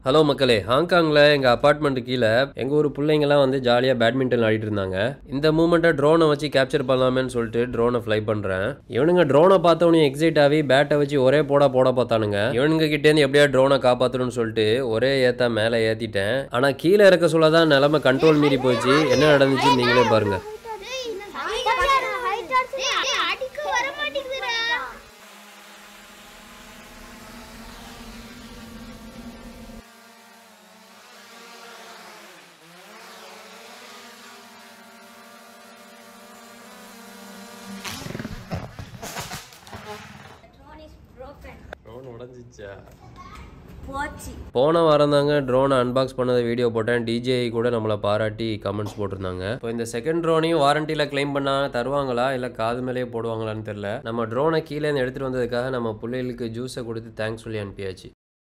hello மக்களே ஹாங்காங்கில் எங்கள் அப்பார்ட்மெண்ட் கீழே எங்கள் ஊர் பிள்ளைங்கலாம் வந்து ஜாலியாக பேட்மிண்டன் ஆடிட்டு இருந்தாங்க இந்த மூமெண்ட்டை ட்ரோனை வச்சு கேப்சர் பண்ணலாமேன்னு சொல்லிட்டு ட்ரோனை ஃப்ளை பண்ணுறேன் இவனுங்க ட்ரோனை பார்த்தவனே எக்ஸைட் ஆகி பேட்டை வச்சு ஒரே போட போட பார்த்தானுங்க இவனுங்க கிட்டேருந்து எப்படியா ட்ரோனை காப்பாற்றணும்னு சொல்லிட்டு ஒரே ஏத்தா மேலே ஏற்றிட்டேன் ஆனால் கீழே இறக்க சொல்ல தான் நிலமை கண்ட்ரோல் மீறி போச்சு என்ன நடந்துச்சுன்னு நீங்களே பாருங்க அடிக்க வர மாட்டேங்குதுடா ட்ரோன் உடஞ்சிச்சா போச்சு போன வாரம் தாங்க ட்ரோனை அன்பாக்ஸ் பண்ணதை வீடியோ போட்டேன் டிஜே கூட நம்மளை பாராட்டி கமெண்ட்ஸ் போட்டிருந்தாங்க இப்போ இந்த செகண்ட் ட்ரோனையும் வாரண்டியில் க்ளைம் பண்ணா தருவாங்களா இல்லை காது மேலேயே போடுவாங்களான்னு தெரியல நம்ம ட்ரோனை கீழே இருந்து எடுத்துகிட்டு வந்ததுக்காக நம்ம பிள்ளைகளுக்கு ஜூஸை கொடுத்து தேங்க்ஸ் சொல்லி அனுப்பியாச்சு